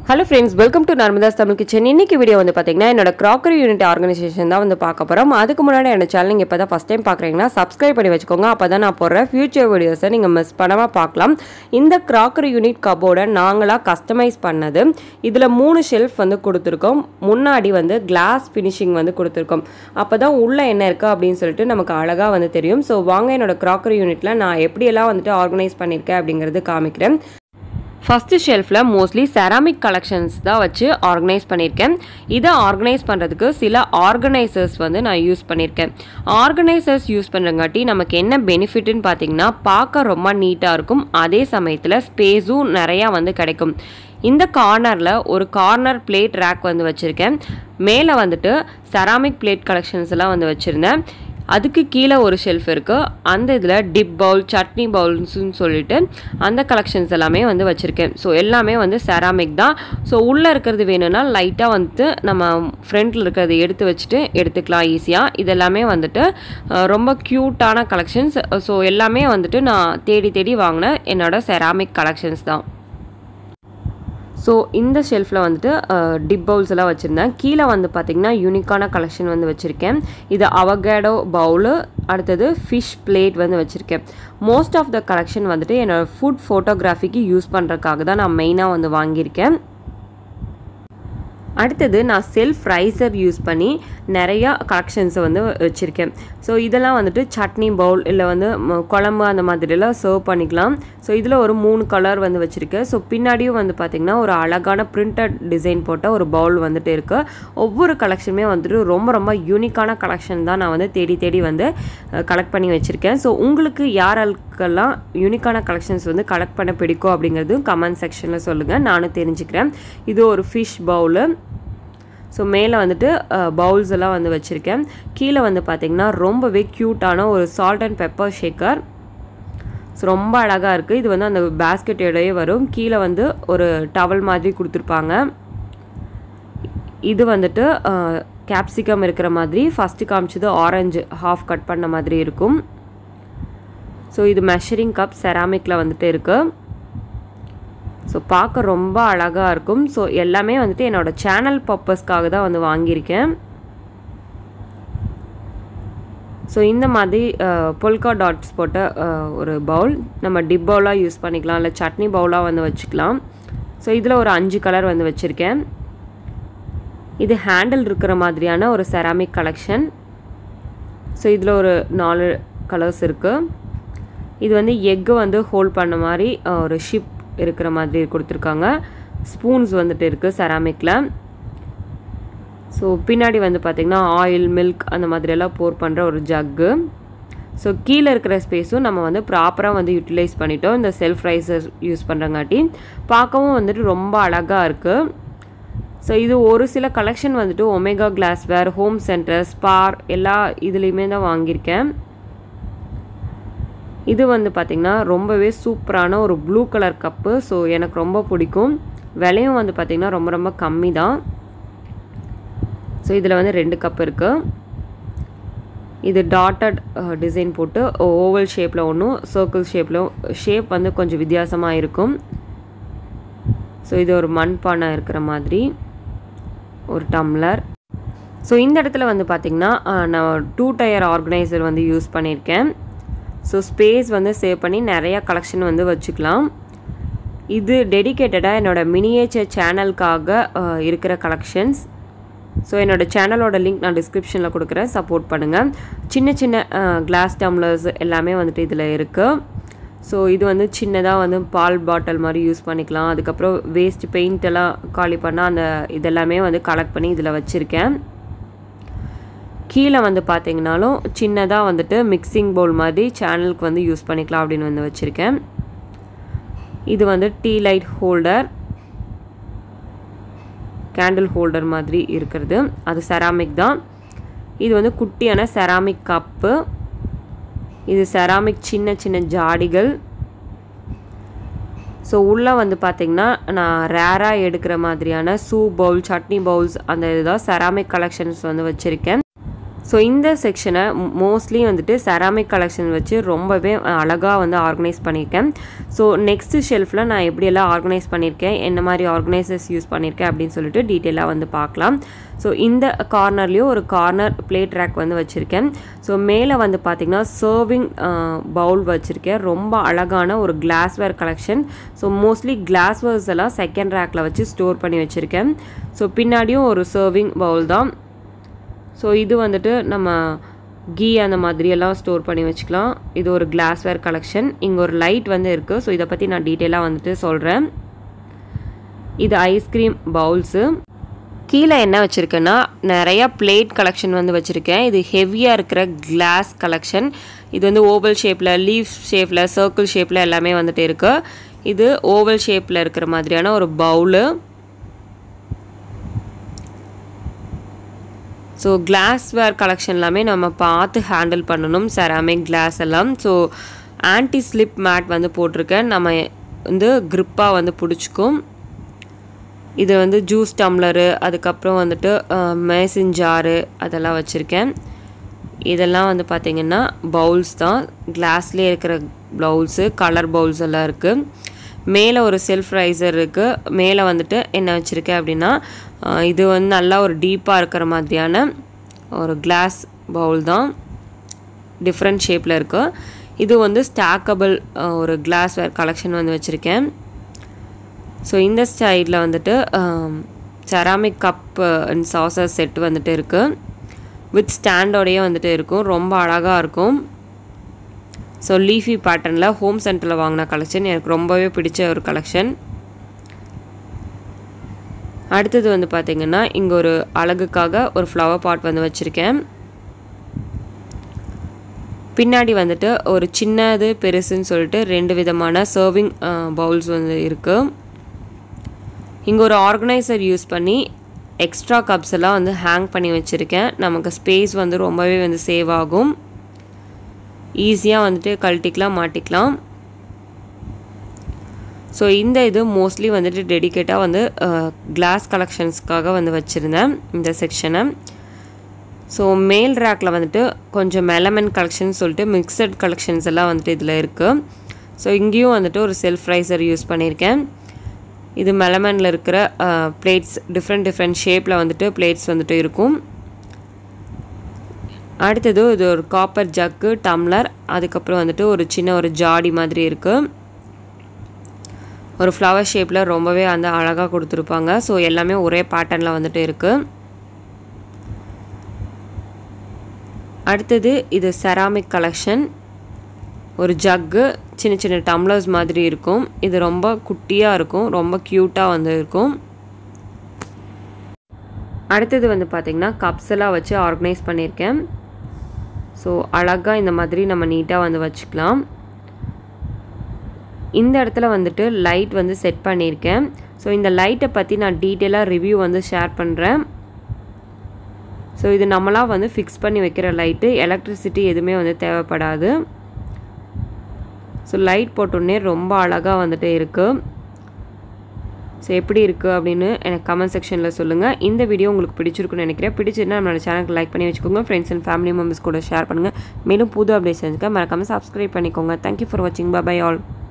hello friends welcome to Narmada's Tamil kitchen இன்னைக்கு video வந்து பார்த்தீங்கன்னா என்னோட கிராக்கரி யூனிட் ஆர்கனைசேஷன் தான் வந்து பார்க்க போகிறோம் அதுக்கு முன்னாடி என்னோட சேனல் நீங்கள் இப்போ தான் ஃபஸ்ட் டைம் பார்க்குறீங்கன்னா சப்ஸ்கிரைப் பண்ணி வச்சுக்கோங்க அப்போ தான் நான் போடுற ஃபியூச்சர் வீடியோஸை நீங்கள் மிஸ் பண்ணாமல் பார்க்கலாம் இந்த கிராக்கரி யூனிட் கபோர்டை நாங்களாக கஸ்டமைஸ் பண்ணது இதில் மூணு ஷெல்ஃப் வந்து கொடுத்துருக்கோம் முன்னாடி வந்து கிளாஸ் ஃபினிஷிங் வந்து கொடுத்துருக்கோம் அப்போ தான் உள்ளே என்ன இருக்குது அப்படின்னு சொல்லிட்டு நமக்கு அழகாக வந்து தெரியும் ஸோ வாங்க என்னோட கிராக்கரி யூனிட்டில் நான் எப்படியெல்லாம் வந்துட்டு ஆர்கனைஸ் பண்ணியிருக்கேன் அப்படிங்கிறது காமிக்கிறேன் ஃபஸ்ட்டு ஷெல்ஃபில் மோஸ்ட்லி செராமிக் கலெக்ஷன்ஸ் தான் வச்சு ஆர்கனைஸ் பண்ணியிருக்கேன் இதை ஆர்கனைஸ் பண்ணுறதுக்கு சில ஆர்கனைசர்ஸ் வந்து நான் யூஸ் பண்ணியிருக்கேன் ஆர்கனைசர்ஸ் யூஸ் பண்ணுறங்காட்டி நமக்கு என்ன பெனிஃபிட்னு பார்த்தீங்கன்னா பார்க்க ரொம்ப நீட்டாக இருக்கும் அதே சமயத்தில் ஸ்பேஸும் நிறையா வந்து கிடைக்கும் இந்த கார்னரில் ஒரு கார்னர் பிளேட் ரேக் வந்து வச்சுருக்கேன் மேலே வந்துட்டு செராமிக் பிளேட் கலெக்ஷன்ஸ் எல்லாம் வந்து வச்சுருந்தேன் அதுக்கு கீழே ஒரு ஷெல்ஃப் இருக்குது அந்த இதில் டிப் பவுல் சட்னி பவுல்ஸ்னு சொல்லிட்டு அந்த கலெக்ஷன்ஸ் எல்லாமே வந்து வச்சுருக்கேன் ஸோ எல்லாமே வந்து செராமிக் தான் ஸோ உள்ளே இருக்கிறது வேணும்னா லைட்டாக வந்துட்டு நம்ம ஃப்ரண்ட்டில் இருக்கிறத எடுத்து வச்சுட்டு எடுத்துக்கலாம் ஈஸியாக இதெல்லாமே வந்துட்டு அஹ், ரொம்ப க்யூட்டான கலெக்ஷன்ஸ் ஸோ எல்லாமே வந்துட்டு நான் தேடி தேடி வாங்கின என்னோட செராமிக் கலெக்ஷன்ஸ் தான் ஸோ இந்த ஷெல்ஃபில் வந்துட்டு டிப் பவுல்ஸ் எல்லாம் வச்சுருந்தேன் கீழே வந்து பார்த்திங்கன்னா யூனிக்கான கலெக்ஷன் வந்து வச்சுருக்கேன் இது அவகேடோ பவுலு அடுத்தது ஃபிஷ் பிளேட் வந்து வச்சுருக்கேன் மோஸ்ட் ஆஃப் த கலெக்ஷன் வந்துட்டு என்னோடய ஃபுட் ஃபோட்டோகிராஃபிக்கு யூஸ் பண்ணுறதுக்காக தான் நான் மெயினாக வந்து வாங்கியிருக்கேன் அடுத்தது நான் செல்ஃப் ரைசர் யூஸ் பண்ணி நிறையா கலெக்ஷன்ஸை வந்து வச்சுருக்கேன் ஸோ இதெல்லாம் வந்துட்டு சட்னி பவுல் இல்லை வந்து ம- குழம்பு அந்த மாதிரிலாம் சர்வ் பண்ணிக்கலாம் ஸோ இதில் ஒரு மூணு கலர் வந்து வச்சுருக்கேன் ஸோ பின்னாடியும் வந்து பார்த்திங்கன்னா ஒரு அழகான பிரிண்டட் டிசைன் போட்ட ஒரு பவுல் வந்துட்டு இருக்குது ஒவ்வொரு கலெக்ஷனுமே வந்துட்டு ரொம்ப ரொம்ப யூனிக்கான கலெக்ஷன் தான் நான் வந்து தேடி தேடி வந்து கலெக்ட் பண்ணி வச்சுருக்கேன் ஸோ உங்களுக்கு யாருக்கெல்லாம் யூனிக்கான கலெக்ஷன்ஸ் வந்து கலெக்ட் பண்ண பிடிக்கும் அப்படிங்கிறது கமெண்ட் செக்ஷனில் சொல்லுங்கள் நானும் தெரிஞ்சுக்கிறேன் இது ஒரு ஃபிஷ் பவுலு ஸோ மேலே வந்துட்டு பவுல்ஸ் எல்லாம் வந்து வச்சுருக்கேன் கீழே வந்து பார்த்திங்கன்னா ரொம்பவே க்யூட்டான ஒரு salt and pepper shaker so ரொம்ப அழகாக இருக்குது இது வந்து அந்த பேஸ்கெட்டோடயே வரும் கீழே வந்து ஒரு டவல் மாதிரி கொடுத்துருப்பாங்க இது வந்துட்டு கேப்சிகம் இருக்கிற மாதிரி ஃபஸ்ட்டு காமிச்சது ஆரஞ்சு ஹாஃப் கட் பண்ண மாதிரி இருக்கும் ஸோ இது மெஷரிங் கப் செராமிக்கில் வந்துட்டு இருக்குது ஸோ பார்க்க ரொம்ப அழகாக இருக்கும் ஸோ எல்லாமே வந்துட்டு என்னோட சேனல் பர்பஸ்க்காக தான் வந்து வாங்கியிருக்கேன் ஸோ இந்த மாதிரி பொல்கா டாட்ஸ் போட்ட அஹ், ஒரு பவுல் நம்ம டிப் பவுலாக யூஸ் பண்ணிக்கலாம் இல்லை சட்னி பவுலாக வந்து வச்சுக்கலாம் ஸோ இதில் ஒரு அஞ்சு கலர் வந்து வச்சுருக்கேன் இது ஹேண்டில் இருக்கிற மாதிரியான ஒரு செராமிக் கலெக்ஷன் ஸோ இதில் ஒரு நாலு கலர்ஸ் இருக்குது இது வந்து எக்கு வந்து ஹோல்ட் பண்ண மாதிரி அஹ், ஒரு ஷிப் இருக்கிற மாதிரி கொடுத்துருக்காங்க ஸ்பூன்ஸ் வந்துட்டு இருக்குது செராமிக்கில் ஸோ பின்னாடி வந்து பார்த்திங்கன்னா ஆயில் மில்க் அந்த மாதிரியெல்லாம் போர் பண்ணுற ஒரு ஜக்கு ஸோ கீழே இருக்கிற ஸ்பேஸும் நம்ம வந்து ப்ராப்பராக வந்து யூட்டிலைஸ் பண்ணிட்டோம் இந்த செல்ஃப் ரைசர் யூஸ் பண்ணுறங்காட்டி பார்க்கவும் வந்துட்டு ரொம்ப அழகாக இருக்குது ஸோ இது ஒரு சில கலெக்ஷன் வந்துட்டு Omega glassware Home Centre Spar எல்லா இதுலேயுமே தான் வாங்கியிருக்கேன் இது வந்து பார்த்திங்கன்னா ரொம்பவே சூப்பரான ஒரு ப்ளூ கலர் கப்பு ஸோ எனக்கு ரொம்ப பிடிக்கும் விலையும் வந்து பார்த்திங்கன்னா ரொம்ப ரொம்ப கம்மி தான் ஸோ இதில் வந்து ரெண்டு கப் இருக்குது இது டாட்டட் டிசைன் போட்டு ஓவல் ஷேப்பில் ஒன்றும் சர்க்கிள் ஷேப்பில் ஷேப் வந்து கொஞ்சம் வித்தியாசமாக இருக்கும் ஸோ இது ஒரு மண்பானை இருக்கிற மாதிரி ஒரு டம்ளர் ஸோ இந்த இடத்துல வந்து பார்த்திங்கன்னா அஹ், நான் டூ டயர் ஆர்கனைசர் வந்து யூஸ் பண்ணியிருக்கேன் ஸோ ஸ்பேஸ் வந்து சேவ் பண்ணி நிறையா கலெக்ஷன் வந்து வச்சுக்கலாம் இது டெடிகேட்டடாக என்னோட மினியேச்சர் சேனலுக்காக அஹ், இருக்கிற கலெக்ஷன்ஸ் ஸோ என்னோட சேனலோட லிங்க் நான் டிஸ்கிரிப்ஷனில் கொடுக்குறேன் சப்போர்ட் பண்ணுங்கள் சின்ன சின்ன கிளாஸ் டம்ளர்ஸ் எல்லாமே வந்துட்டு இதில் இருக்குது ஸோ இது வந்து சின்னதாக வந்து பால் பாட்டில் மாதிரி யூஸ் பண்ணிக்கலாம் அதுக்கப்புறம் வேஸ்ட் பெயிண்ட் எல்லாம் காலி பண்ணால் அந்த இதெல்லாமே வந்து கலெக்ட் பண்ணி இதில் வச்சுருக்கேன் கீழே வந்து பார்த்தீங்கனாலும் சின்னதாக வந்துட்டு மிக்சிங் பவுல் மாதிரி சேனலுக்கு வந்து யூஸ் பண்ணிக்கலாம் அப்படின்னு வந்து வச்சுருக்கேன் இது வந்து tea light holder candle holder மாதிரி இருக்கிறது அது செராமிக் தான் இது வந்து குட்டியான செராமிக் கப்பு இது செராமிக் சின்ன சின்ன ஜாடிகள் ஸோ உள்ளே வந்து பார்த்திங்கன்னா நான் ரேராக எடுக்கிற மாதிரியான சூ பவுல் சட்னி பவுல்ஸ் அந்த இதுதான் செராமிக் கலெக்ஷன்ஸ் வந்து வச்சுருக்கேன் ஸோ இந்த செக்ஷனை மோஸ்ட்லி வந்துட்டு செராமிக் கலெக்ஷன் வச்சு ரொம்பவே அழகாக வந்து ஆர்கனைஸ் பண்ணியிருக்கேன் ஸோ நெக்ஸ்ட்டு ஷெல்ஃபில் நான் எப்படியெல்லாம் ஆர்கனைஸ் பண்ணியிருக்கேன் என்ன மாதிரி ஆர்கனைசர்ஸ் யூஸ் பண்ணியிருக்கேன் அப்படின்னு சொல்லிட்டு டீட்டெயிலாக வந்து பார்க்கலாம் ஸோ இந்த கார்னர்லேயும் ஒரு கார்னர் பிளேட் ரேக் வந்து வச்சுருக்கேன் ஸோ மேலே வந்து பார்த்திங்கன்னா சர்விங் பவுல் வச்சுருக்கேன் ரொம்ப அழகான ஒரு glassware collection so mostly glasswares எல்லாம் செகண்ட் ரேக்கில் வச்சு ஸ்டோர் பண்ணி வச்சுருக்கேன் ஸோ பின்னாடியும் ஒரு சர்விங் பவுல் தான் ஸோ இது வந்துட்டு நம்ம கீ அந்த மாதிரியெல்லாம் ஸ்டோர் பண்ணி வச்சுக்கலாம் இது ஒரு கிளாஸ்வேர் கலெக்ஷன் இங்கே ஒரு லைட் வந்து இருக்குது ஸோ இதை பற்றி நான் டீட்டெயிலாக வந்துட்டு சொல்கிறேன் இது ஐஸ்கிரீம் பவுல்ஸு கீழே என்ன வச்சுருக்கேன்னா நிறையா பிளேட் கலெக்ஷன் வந்து வச்சுருக்கேன் இது ஹெவியாக இருக்கிற கிளாஸ் கலெக்ஷன் இது வந்து ஓவல் ஷேப்பில் லீஃப் ஷேப்பில் சர்க்கிள் ஷேப்பில் எல்லாமே வந்துட்டு இருக்குது இது ஓவல் ஷேப்பில் இருக்கிற மாதிரியான ஒரு பவுலு ஸோ கிளாஸ்வேர் கலெக்ஷன் எல்லாமே நம்ம பார்த்து ஹேண்டில் பண்ணணும் செராமிக் கிளாஸ் எல்லாம் ஸோ ஆன்டி ஸ்லிப் மேட் வந்து போட்டிருக்கேன் நம்ம வந்து க்ரிப்பாக வந்து பிடிச்சிக்கும் இது வந்து ஜூஸ் டம்ளரு அதுக்கப்புறம் வந்துட்டு மேசின் ஜாரு அதெல்லாம் வச்சுருக்கேன் இதெல்லாம் வந்து பார்த்திங்கன்னா பவுல்ஸ் தான் கிளாஸ்லேயே இருக்கிற பவுல்ஸு கலர் பவுல்ஸ் எல்லாம் இருக்குது மேலே ஒரு செல்ஃப் ரைசர் இருக்குது மேலே வந்துட்டு என்ன வச்சுருக்கேன் அப்படின்னா இது வந்து நல்லா ஒரு டீப்பாக இருக்கிற மாதிரியான ஒரு கிளாஸ் பவுல் தான் டிஃப்ரெண்ட் ஷேப்பில் இருக்குது இது வந்து ஸ்டாக்கபிள் ஒரு கிளாஸ்வேர் கலெக்ஷன் வந்து வச்சுருக்கேன் ஸோ இந்த சைடில் வந்துட்டு ceramic cup and saucer set வந்துட்டு இருக்குது வித் ஸ்டாண்டோடையே வந்துட்டு இருக்கும் ரொம்ப அழகாக இருக்கும் ஸோ லீஃபி பேட்டர்னில் ஹோம் சென்டரில் வாங்கின கலெக்ஷன் எனக்கு ரொம்பவே பிடிச்ச ஒரு கலெக்ஷன் அடுத்தது வந்து பார்த்திங்கன்னா இங்கே ஒரு அழகுக்காக ஒரு ஃப்ளவர் பாட் வந்து வச்சுருக்கேன் பின்னாடி வந்துட்டு ஒரு சின்னது பெருசுன்னு சொல்லிட்டு ரெண்டு விதமான சர்விங் பவுல்ஸ் வந்து இருக்குது இங்கே ஒரு ஆர்கனைசர் யூஸ் பண்ணி எக்ஸ்ட்ரா கப்ஸ் எல்லாம் வந்து ஹேங் பண்ணி வச்சுருக்கேன் நமக்கு ஸ்பேஸ் வந்து ரொம்பவே வந்து சேவ் ஆகும் ஈஸியாக வந்துட்டு கழட்டிக்கலாம் மாட்டிக்கலாம் ஸோ இந்த இது மோஸ்ட்லி வந்துட்டு டெடிக்கேட்டாக வந்து கிளாஸ் கலெக்ஷன்ஸ்க்காக வந்து வச்சுருந்தேன் இந்த செக்ஷனை ஸோ மேல் ரேக்கில் வந்துட்டு கொஞ்சம் மெலமன் கலெக்ஷன் சொல்லிட்டு மிக்சட் கலெக்ஷன்ஸ் எல்லாம் வந்துட்டு இதில் இருக்குது ஸோ இங்கேயும் வந்துட்டு ஒரு செல்ஃப் ரைசர் யூஸ் பண்ணியிருக்கேன் இது மெலமனில் இருக்கிற பிளேட்ஸ் டிஃப்ரெண்ட் டிஃப்ரெண்ட் ஷேப்பில் வந்துட்டு பிளேட்ஸ் வந்துட்டு இருக்கும் அடுத்தது இது ஒரு காப்பர் ஜக்கு டம்ளர் அதுக்கப்புறம் வந்துட்டு ஒரு சின்ன ஒரு ஜாடி மாதிரி இருக்குது ஒரு ஃப்ளவர் ஷேப்பில் ரொம்பவே அந்த அழகாக கொடுத்துருப்பாங்க ஸோ எல்லாமே ஒரே பேட்டர்னில் வந்துட்டு இருக்குது அடுத்தது இது செராமிக் கலெக்ஷன் ஒரு ஜக்கு சின்ன சின்ன டம்ளர்ஸ் மாதிரி இருக்கும் இது ரொம்ப குட்டியாக இருக்கும் ரொம்ப க்யூட்டாக வந்து இருக்கும் அடுத்தது வந்து பார்த்திங்கன்னா கப்ஸ் எல்லாம் வச்சு ஆர்கனைஸ் பண்ணியிருக்கேன் ஸோ அழகாக இந்த மாதிரி நம்ம நீட்டாக வந்து வச்சுக்கலாம் இந்த இடத்துல வந்துட்டு லைட் வந்து செட் பண்ணியிருக்கேன் ஸோ இந்த லைட்டை பற்றி நான் டீட்டெயிலாக ரிவ்யூ வந்து ஷேர் பண்ணுறேன் ஸோ இது நம்மளாக வந்து ஃபிக்ஸ் பண்ணி வைக்கிற லைட்டு எலக்ட்ரிசிட்டி எதுவுமே வந்து தேவைப்படாது ஸோ லைட் போட்டோடனே ரொம்ப அழகாக வந்துட்டு இருக்குது ஸோ எப்படி இருக்குது அப்படின்னு எனக்கு கமெண்ட் செக்ஷனில் சொல்லுங்கள் இந்த வீடியோ உங்களுக்கு பிடிச்சிருக்குன்னு நினைக்கிறேன் பிடிச்சிருந்தா நம்மளோட சேனலுக்கு லைக் பண்ணி வச்சுக்கோங்க ஃப்ரெண்ட்ஸ் அண்ட் ஃபேமிலி மெம்பர்ஸ் கூட ஷேர் பண்ணுங்கள் மேலும் புது அப்டேட்ஸ் செஞ்சுக்க மறக்காமல் சப்ஸ்கிரைப் பண்ணிக்கோங்க தேங்க்யூ ஃபார் வாட்சிங் பை ஆல்